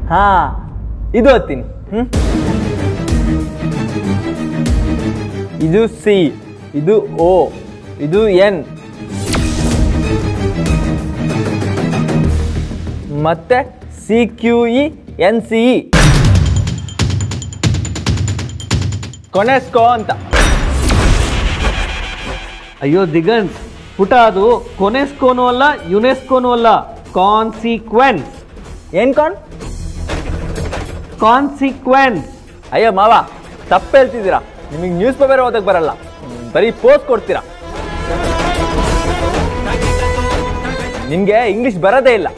ಹಾ ಇದು ಓದ್ತೀನಿ ಹ್ಮ್ ಇದು ಸಿ ಇದು ಓ ಇದು ಎನ್ ಮತ್ತೆ C Q E N C E ಕೊನೆಸ್ಕೋ ಅಂತ ಅಯ್ಯೋ ದಿಗಂತ್ ಪುಟ ಅದು ಕೊನೆಸ್ಕೋನು ಅಲ್ಲ ಯುನೆಸ್ಕೋನು ಅಲ್ಲ ಕಾನ್ಸಿಕ್ವೆನ್ಸ್ ಏನ್ ಕಾಣ್ ಕಾನ್ಸಿಕ್ವೆನ್ಸ್ ಅಯ್ಯೋ ಮಾವ ತಪ್ಪು ಹೇಳ್ತಿದ್ದೀರಾ ನಿಮಗೆ ನ್ಯೂಸ್ ಪೇಪರ್ ಓದಕ್ಕೆ ಬರಲ್ಲ ಹ್ಮ್, ಬರೀ ಪೋಸ್ಟ್ ಕೊಡ್ತೀರಾ ನಿಮಗೆ ಇಂಗ್ಲಿಷ್ ಬರೋದೇ ಇಲ್ಲ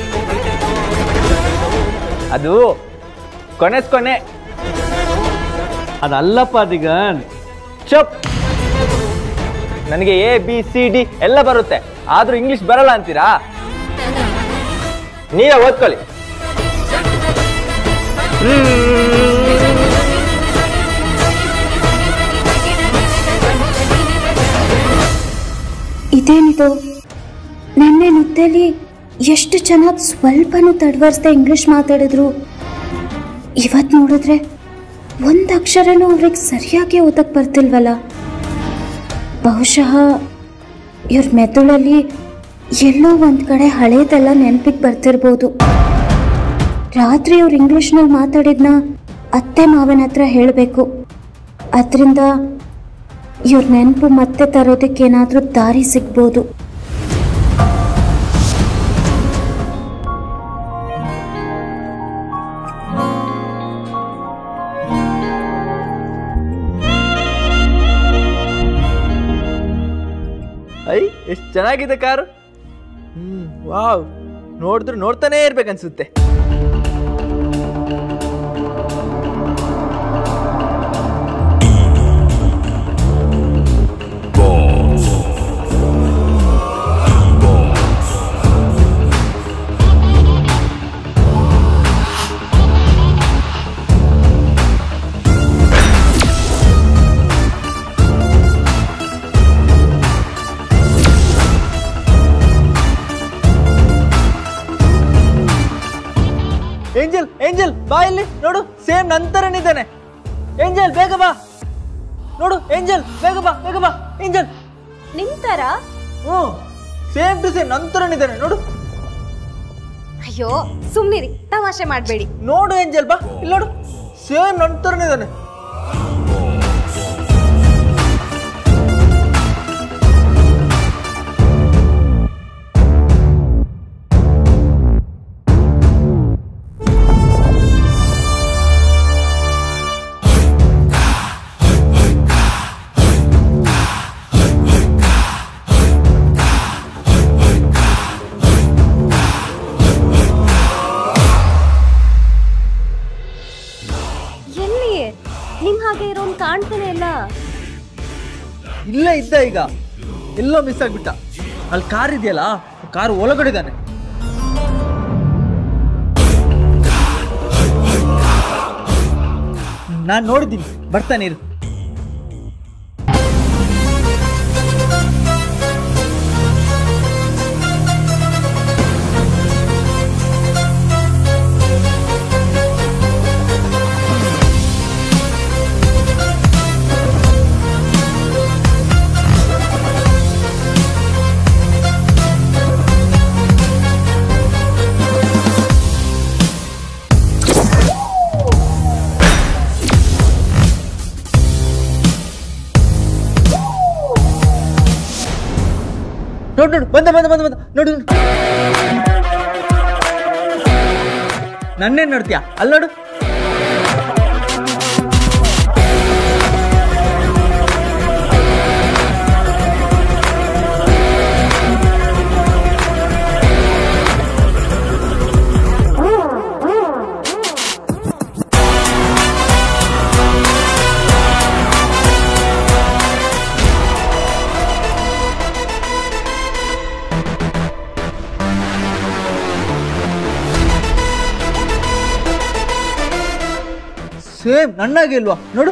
ಅದು ಕೊನೆಸ್ ಕೊನೆ ಅದಲ್ಲಪ್ಪ ದಿಗಂತ್ ಚಪ್ ನನಗೆ ಎ ಬಿ ಸಿ ಡಿ ಎಲ್ಲ ಬರುತ್ತೆ ಆದ್ರೂ ಇಂಗ್ಲಿಷ್ ಬರಲ್ಲ ಅಂತೀರಾ ನೀವೇ ಓದ್ಕೊಳ್ಳಿ ಇದೇನಿದು ನಿನ್ನೆ ನಿದ್ದೆಲಿ ಎಷ್ಟು ಚೆನ್ನಾಗಿ ಸ್ವಲ್ಪನೂ ತಡವರ್ಸ್ದೆ ಇಂಗ್ಲಿಷ್ ಮಾತಾಡಿದ್ರು ಇವತ್ತು ನೋಡಿದ್ರೆ ಒಂದು ಅಕ್ಷರನೂ ಅವ್ರಿಗೆ ಸರಿಯಾಗಿ ಓದಕ್ಕೆ ಬರ್ತಿಲ್ವಲ್ಲ ಬಹುಶಃ ಇವ್ರ ಮೆದುಳಲ್ಲಿ ಎಲ್ಲೋ ಒಂದು ಕಡೆ ಹಳೇದೆಲ್ಲ ನೆನಪಿಗೆ ಬರ್ತಿರ್ಬೋದು ರಾತ್ರಿ ಅವ್ರು ಇಂಗ್ಲೀಷ್ನಲ್ಲಿ ಮಾತಾಡಿದ್ನ ಅತ್ತೆ ಮಾವನ ಹತ್ರ ಹೇಳಬೇಕು ಅದರಿಂದ ಇವ್ರ ನೆನಪು ಮತ್ತೆ ತರೋದಕ್ಕೆ ಏನಾದರೂ ದಾರಿ ಸಿಗ್ಬೋದು ಐ ಎಷ್ಟು ಚೆನ್ನಾಗಿದೆ ಕಾರು ಹ್ಮ್ ವಾವ್ ನೋಡಿದ್ರು ನೋಡ್ತಾನೇ ಇರ್ಬೇಕನ್ಸುತ್ತೆ ಏಂಜಲ್ ಏಂಜಲ್ ಬಾ ಇಲ್ಲಿ ನೋಡು ಸೇಮ್ ನಂತರನಿದ್ದಾನೆ ಏಂಜಲ್ ಬೇಗ ಬಾ ನೋಡು ಏಂಜಲ್ ಬೇಗ ಬಾ ಬೇಗ ಬಾ ಏಂಜಲ್ ನಿಂತರ ಹ್ಞೂ ಸೇಮ್ ಟು ಸೇಮ್ ನಂತರನಿದ್ದಾನೆ ನೋಡು ಅಯ್ಯೋ ಸುಮ್ನಿರಿ ತಮಾಷೆ ಮಾಡಬೇಡಿ ನೋಡು ಏಂಜಲ್ ಬಾ ಇಲ್ಲಿ ನೋಡು ಸೇಮ್ ನಂತರನಿದ್ದಾನೆ ಎಲ್ಲಿ ನಿಮ್ ಹಾಗೆ ಇರೋನ್ ಕಾಣ್ತಾನೆ ಇಲ್ಲ ಇಲ್ಲೇ ಇದ್ದ ಈಗ ಎಲ್ಲೋ ಮಿಸ್ ಆಗ್ಬಿಟ್ಟ ಅಲ್ಲಿ ಕಾರ್ ಇದೆಯಲ್ಲ ಕಾರ್ ಒಳಗಡೆ ಇದ್ದಾನೆ ನಾನು ನೋಡಿದ್ದೀನಿ ಬರ್ತಾನೆ ಇರು ನೋಡು ನೋಡು ಬಂದ ಬಂದ ಬಂದ ಬಂದ ನೋಡು ನೋಡು ನನ್ನೇನ್ ನೋಡ್ತೀಯಾ ಅಲ್ಲಿ ನೋಡು ಸೇಮ್ ನನ್ನಾಗೆ ಇಲ್ವಾ ನೋಡು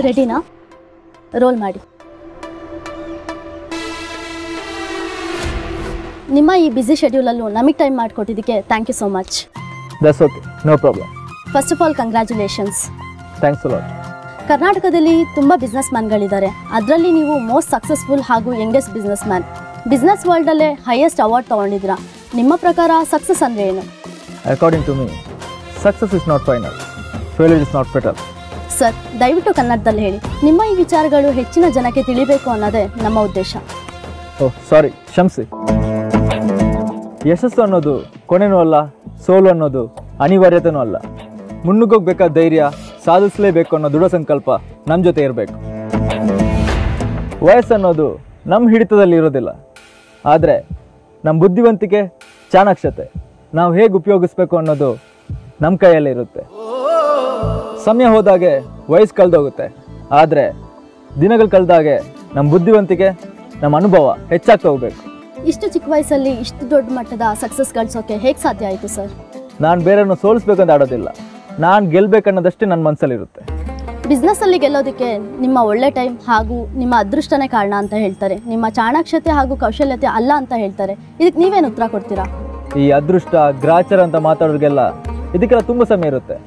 ರೆಡಿನಾ ರೋಲ್ ಮಾಡಿ ನಿಮ್ಮ ಈ ಬ್ಯುಸಿ ಶೆಡ್ಯೂಲಲ್ಲೂ ನಮಗೆ ಟೈಮ್ ಮಾಡಿಕೊಟ್ಟಿದ್ದಕ್ಕೆ thank you so much that's okay no problem first of all congratulations thanks lot ಕರ್ನಾಟಕದಲ್ಲಿ ತುಂಬ ಬಿಸ್ನೆಸ್ ಮ್ಯಾನ್ಗಳಿದ್ದಾರೆ ಅದರಲ್ಲಿ ನೀವು ಮೋಸ್ಟ್ ಸಕ್ಸಸ್ಫುಲ್ ಹಾಗೂ ಯಂಗೆಸ್ಟ್ ಬಿಸ್ನೆಸ್ ಮ್ಯಾನ್ ಬಿಸ್ನೆಸ್ ವರ್ಲ್ಡಲ್ಲೇ ಹೈಯೆಸ್ಟ್ ಅವಾರ್ಡ್ ತೊಗೊಂಡಿದ್ದೀರಾ ನಿಮ್ಮ ಪ್ರಕಾರ ಸಕ್ಸಸ್ ಅಂದರೆ ಏನು according to me success is not final failure is not better sir ದಯವಿಟ್ಟು ಕನ್ನಡದಲ್ಲಿ ಹೇಳಿ ನಿಮ್ಮ ಈ ವಿಚಾರಗಳು ಹೆಚ್ಚಿನ ಜನಕ್ಕೆ ತಿಳಿಬೇಕು ಅನ್ನೋದೇ ನಮ್ಮ ಉದ್ದೇಶ ಓಹ್ ಸಾರಿ ಕ್ಷಮಿಸಿ ಯಶಸ್ಸು ಅನ್ನೋದು ಕೊನೆನೂ ಅಲ್ಲ ಸೋಲು ಅನ್ನೋದು ಅನಿವಾರ್ಯತೆನೂ ಅಲ್ಲ ಮುನ್ನುಗ್ಗೋಗ್ಬೇಕಾದ ಧೈರ್ಯ ಸಾಧಿಸಲೇಬೇಕು ಅನ್ನೋ ದೃಢ ಸಂಕಲ್ಪ ನಮ್ಮ ಜೊತೆ ಇರಬೇಕು ವಯಸ್ಸು ಅನ್ನೋದು ನಮ್ಮ ಹಿಡಿತದಲ್ಲಿ ಇರೋದಿಲ್ಲ ಆದರೆ ನಮ್ಮ ಬುದ್ಧಿವಂತಿಕೆ ಚಾಣಾಕ್ಷತೆ ನಾವು ಹೇಗೆ ಉಪಯೋಗಿಸ್ಬೇಕು ಅನ್ನೋದು ನಮ್ಮ ಕೈಯಲ್ಲೇ ಇರುತ್ತೆ ಸಮಯ ಹೋದಾಗೆ ವಯಸ್ಸು ಕಳೆದೋಗುತ್ತೆ ಆದರೆ ದಿನಗಳು ಕಳೆದಾಗೆ ನಮ್ಮ ಬುದ್ಧಿವಂತಿಕೆ ನಮ್ಮ ಅನುಭವ ಹೆಚ್ಚಾಗ್ತಾ ಹೋಗ್ಬೇಕು ಇಷ್ಟು ಚಿಕ್ಕ ವಯಸ್ಸಲ್ಲಿ ಇಷ್ಟು ದೊಡ್ಡ ಮಟ್ಟದ ಸಕ್ಸಸ್ ಗಳಿಸೋಕೆ ಹೇಗೆ ಸಾಧ್ಯ ಆಯಿತು ಸರ್ ನಾನು ಬೇರೆಯವ್ರನ್ನ ಸೋಲಿಸ್ಬೇಕಂತ ಆಡೋದಿಲ್ಲ ನಾನು ಗೆಲ್ಬೇಕನ್ನೋದಷ್ಟೇ ನನ್ನ ಮನಸ್ಸಲ್ಲಿರುತ್ತೆ ಬಿಸ್ನೆಸ್ಸಲ್ಲಿ ಗೆಲ್ಲೋದಕ್ಕೆ ನಿಮ್ಮ ಒಳ್ಳೆ ಟೈಮ್ ಹಾಗೂ ನಿಮ್ಮ ಅದೃಷ್ಟನೇ ಕಾರಣ ಅಂತ ಹೇಳ್ತಾರೆ ನಿಮ್ಮ ಚಾಣಾಕ್ಷತೆ ಹಾಗೂ ಕೌಶಲ್ಯತೆ ಅಲ್ಲ ಅಂತ ಹೇಳ್ತಾರೆ ಇದಕ್ಕೆ ನೀವೇನು ಉತ್ತರ ಕೊಡ್ತೀರಾ ಈ ಅದೃಷ್ಟ ಗ್ರಾಚಾರ ಅಂತ ಮಾತಾಡೋರಿಗೆಲ್ಲ ಇದಕ್ಕೆಲ್ಲ ತುಂಬ ಸಮಯ ಇರುತ್ತೆ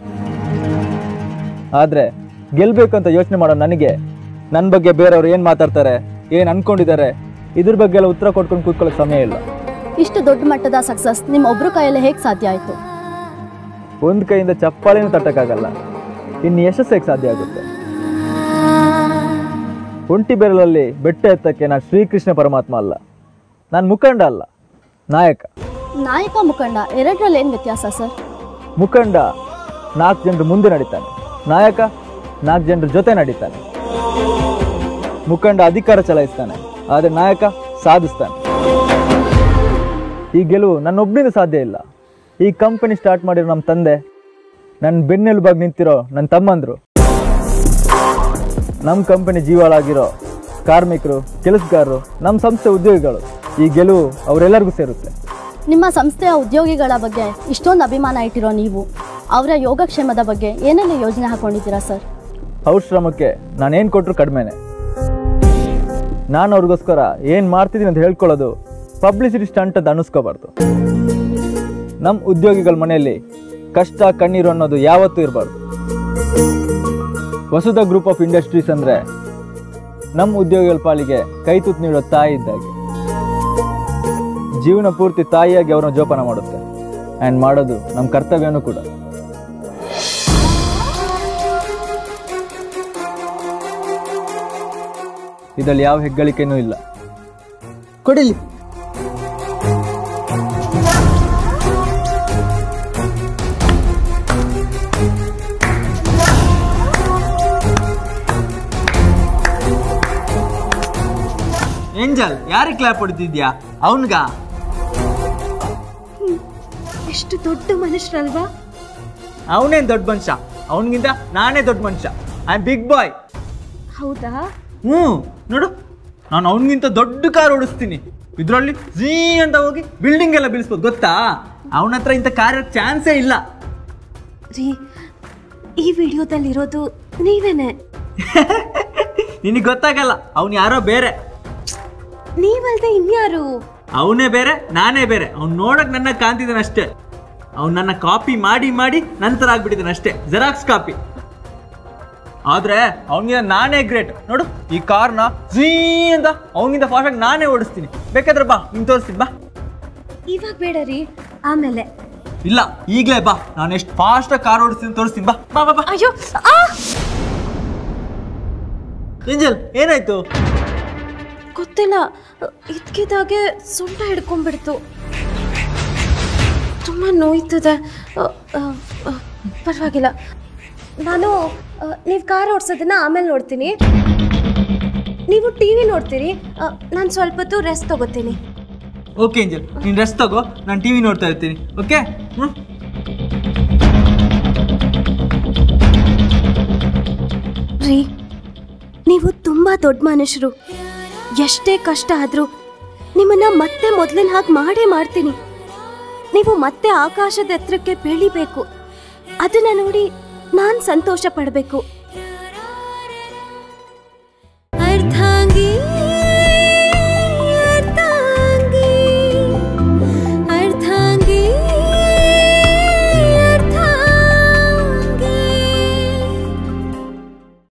ಆದರೆ ಗೆಲ್ಬೇಕಂತ ಯೋಚನೆ ಮಾಡೋ ನನಗೆ ನನ್ನ ಬಗ್ಗೆ ಬೇರೆಯವ್ರು ಏನು ಮಾತಾಡ್ತಾರೆ ಏನು ಅನ್ಕೊಂಡಿದ್ದಾರೆ ಇದ್ರ ಬಗ್ಗೆ ಎಲ್ಲ ಉತ್ತರ ಕೊಟ್ಕೊಂಡು ಕೂತ್ಕೊಳ್ಳೋಕೆ ಸಮಯ ಇಲ್ಲ ಇಷ್ಟು ದೊಡ್ಡ ಮಟ್ಟದ ಸಕ್ಸಸ್ ನಿಮ್ಮ ಒಬ್ಬರು ಕೈಯಲ್ಲಿ ಹೇಗೆ ಸಾಧ್ಯ ಆಯಿತು ಒಂದು ಕೈಯಿಂದ ಚಪ್ಪಾಳೆನೂ ತಟ್ಟಕ್ಕಾಗಲ್ಲ ಇನ್ನು ಯಶಸ್ಸಿಗೆ ಸಾಧ್ಯ ಆಗುತ್ತೆ ಒಂಟಿ ಬೆರಳಲ್ಲಿ ಬೆಟ್ಟ ಎತ್ತಕ್ಕೆ ನಾನು ಶ್ರೀಕೃಷ್ಣ ಪರಮಾತ್ಮ ಅಲ್ಲ ನಾನು ಮುಖಂಡ ಅಲ್ಲ ನಾಯಕ ನಾಯಕ ಮುಖಂಡ ಎರಡರಲ್ಲಿ ಏನು ವ್ಯತ್ಯಾಸ ಸರ್ ಮುಖಂಡ ನಾಲ್ಕು ಜನರು ಮುಂದೆ ನಡೀತಾನೆ ನಾಯಕ ನಾಲ್ಕು ಜನರ ಜೊತೆ ನಡೀತಾನೆ ಮುಖಂಡ ಅಧಿಕಾರ ಚಲಾಯಿಸ್ತಾನೆ ಆದರೆ ನಾಯಕ ಸಾಧಿಸ್ತಾನೆ ಈ ಗೆಲುವು ನನ್ನೊಬ್ಬನಿಂದ ಸಾಧ್ಯ ಇಲ್ಲ ಈ ಕಂಪನಿ ಸ್ಟಾರ್ಟ್ ಮಾಡಿರೋ ನಮ್ಮ ತಂದೆ ನನ್ನ ಬೆನ್ನೆಲುಬಾಗಿ ನಿಂತಿರೋ ನನ್ನ ತಮ್ಮಂದರು ನಮ್ಮ ಕಂಪನಿ ಜೀವಾಳಾಗಿರೋ ಕಾರ್ಮಿಕರು ಕೆಲಸಗಾರರು ನಮ್ಮ ಸಂಸ್ಥೆ ಉದ್ಯೋಗಿಗಳು ಈ ಗೆಲುವು ಅವರೆಲ್ಲರಿಗೂ ಸೇರುತ್ತೆ ನಿಮ್ಮ ಸಂಸ್ಥೆಯ ಉದ್ಯೋಗಿಗಳ ಬಗ್ಗೆ ಇಷ್ಟೊಂದು ಅಭಿಮಾನ ಇಟ್ಟಿರೋ ನೀವು ಅವರ ಯೋಗಕ್ಷೇಮದ ಬಗ್ಗೆ ಏನೆಲ್ಲ ಯೋಜನೆ ಹಾಕೊಂಡಿದ್ದೀರಾ ಸರ್ ಅವ್ರ ಶ್ರಮಕ್ಕೆ ನಾನೇನು ಕೊಟ್ಟರು ಕಡಿಮೆನೆ ನಾನು ಅವ್ರಿಗೋಸ್ಕರ ಏನು ಮಾಡ್ತಿದ್ದೀನಿ ಅಂತ ಹೇಳ್ಕೊಳ್ಳೋದು ಪಬ್ಲಿಸಿಟಿ ಸ್ಟಂಟ್ ಅಂತ ಅನ್ನಿಸ್ಕೋಬಾರ್ದು ನಮ್ಮ ಉದ್ಯೋಗಿಗಳ ಮನೆಯಲ್ಲಿ ಕಷ್ಟ ಕಣ್ಣೀರು ಅನ್ನೋದು ಯಾವತ್ತೂ ಇರಬಾರ್ದು ವಸುಧ ಗ್ರೂಪ್ ಆಫ್ ಇಂಡಸ್ಟ್ರೀಸ್ ಅಂದರೆ ನಮ್ಮ ಉದ್ಯೋಗಿಗಳ ಪಾಲಿಗೆ ಕೈ ತುತ್ತು ನೀಡೋ ತಾಯಿ ಇದ್ದಾಗೆ ಜೀವನ ಪೂರ್ತಿ ತಾಯಿಯಾಗಿ ಅವ್ರನ್ನ ಜೋಪಾನ ಮಾಡುತ್ತೆ ಆ್ಯಂಡ್ ಮಾಡೋದು ನಮ್ಮ ಕರ್ತವ್ಯನೂ ಕೂಡ ಇದರಲ್ಲಿ ಯಾವ ಹೆಗ್ಗಳಿಕೆನೂ ಇಲ್ಲ ಕೊಡಿಲಿ ಏಂಜಲ್ ಯಾರಿಗೆ ಕ್ಲಾಪ್ ಹೊಡಿತಿದ್ಯಾ ಅವನ್ಗ ಎಷ್ಟು ದೊಡ್ಡ ಮನುಷ್ಯರಲ್ವಾ ಅವನೇನ್ ದೊಡ್ಡ ಮನುಷ್ಯ ಅವನಿಗಿಂತ ನಾನೇ ದೊಡ್ಡ ಮನುಷ್ಯ ಐ ಆಮ್ ಬಿಗ್ ಬಾಯ್ ಹೌದಾ ಹ್ಞೂ ನೋಡು ನಾನು ಅವನಿಗಿಂತ ದೊಡ್ಡ ಕಾರ್ ಓಡಿಸ್ತೀನಿ ಇದರಲ್ಲಿ ಝೀ ಅಂತ ಹೋಗಿ ಬಿಲ್ಡಿಂಗ್ ಎಲ್ಲ ಬೀಳಿಸ್ಬೋದು ಗೊತ್ತಾ ಅವನ ಹತ್ರ ಇಂಥ ಕಾರ್ ಚಾನ್ಸೇ ಇಲ್ಲ ರೀ ಈ ವಿಡಿಯೋದಲ್ಲಿರೋದು ನೀವೇನೆ ನಿನಗೆ ಗೊತ್ತಾಗಲ್ಲ ಅವನು ಯಾರೋ ಬೇರೆ ನೀವಲ್ದೆ ಇನ್ಯಾರು ಅವನೇ ಬೇರೆ ನಾನೇ ಬೇರೆ ಅವ್ನು ನೋಡಕ್ ನನ್ನ ಕಾಣ್ತಿದ್ದಾನೆ ಅಷ್ಟೇ ಅವ್ನು ನನ್ನ ಕಾಪಿ ಮಾಡಿ ಮಾಡಿ ನಂತರ ಆಗ್ಬಿಟ್ಟಿದ್ದಾನೆ ಅಷ್ಟೇ ಜೆರಾಕ್ಸ್ ಕಾಪಿ ಆದ್ರೆ ಅವನಿಗೆ ನಾನೇ ಗ್ರೇಟ್ ನೋಡು ಈ ಕಾರ್ನ ಝೀ ಅಂತ ಅವನಿಂದ ಫಾಸ್ಟಾಗಿ ನಾನೇ ಓಡಿಸ್ತೀನಿ ಬೇಕಾದ್ರೆ ಬಾ ನಿಂಗೆ ತೋರಿಸ್ತೀನಿ ಬಾ ಇವಾಗ ಬೇಡ ರೀ ಆಮೇಲೆ ಇಲ್ಲ ಈಗಲೇ ಬಾ ನಾನು ಎಷ್ಟು ಫಾಸ್ಟಾಗಿ ಕಾರ್ ಓಡಿಸ್ತೀನಿ ತೋರಿಸ್ತೀನಿ ಬಾ ಬಾ ಬಾ ಬಾ ಅಯ್ಯೋ ಆ ಏಂಜಲ್ ಏನಾಯ್ತು ಗೊತ್ತಿಲ್ಲ ಇದ್ಕಿದಾಗೆ ಸೊಂಟ ಹಿಡ್ಕೊಂಡ್ಬಿಡ್ತು ತುಂಬ ನೋಯ್ತದೆ ಅ, ಅ, ಅ, ಪರವಾಗಿಲ್ಲ ನಾನು ನೀವು ಕಾರ್ ಓಡಿಸೋದನ್ನ ಆಮೇಲೆ ನೋಡ್ತೀನಿ ನೀವು ಟಿ ವಿ ನೋಡ್ತೀರಿ ನಾನು ಸ್ವಲ್ಪ ಹೊತ್ತು ರೆಸ್ಟ್ ತಗೋತೀನಿ ಓಕೆ ಏಂಜಲ್ ನೀನು ರೆಸ್ಟ್ ತಗೋ ನಾನು ಟಿ ವಿ ನೋಡ್ತಾ ಇರ್ತೀನಿ ಓಕೆ ಹ್ಞೂ ರೀ ನೀವು ತುಂಬ ದೊಡ್ಡ ಮನುಷ್ಯರು ಎಷ್ಟೇ ಕಷ್ಟ ಆದರೂ ನಿಮ್ಮನ್ನ ಮತ್ತೆ ಮೊದಲಿನ ಹಾಗೆ ಮಾಡೇ ಮಾಡ್ತೀನಿ ನೀವು ಮತ್ತೆ ಆಕಾಶದ ಎತ್ತರಕ್ಕೆ ಬೆಳಿಬೇಕು ಅದನ್ನ ನೋಡಿ ನಾನು ಸಂತೋಷ ಪಡಬೇಕು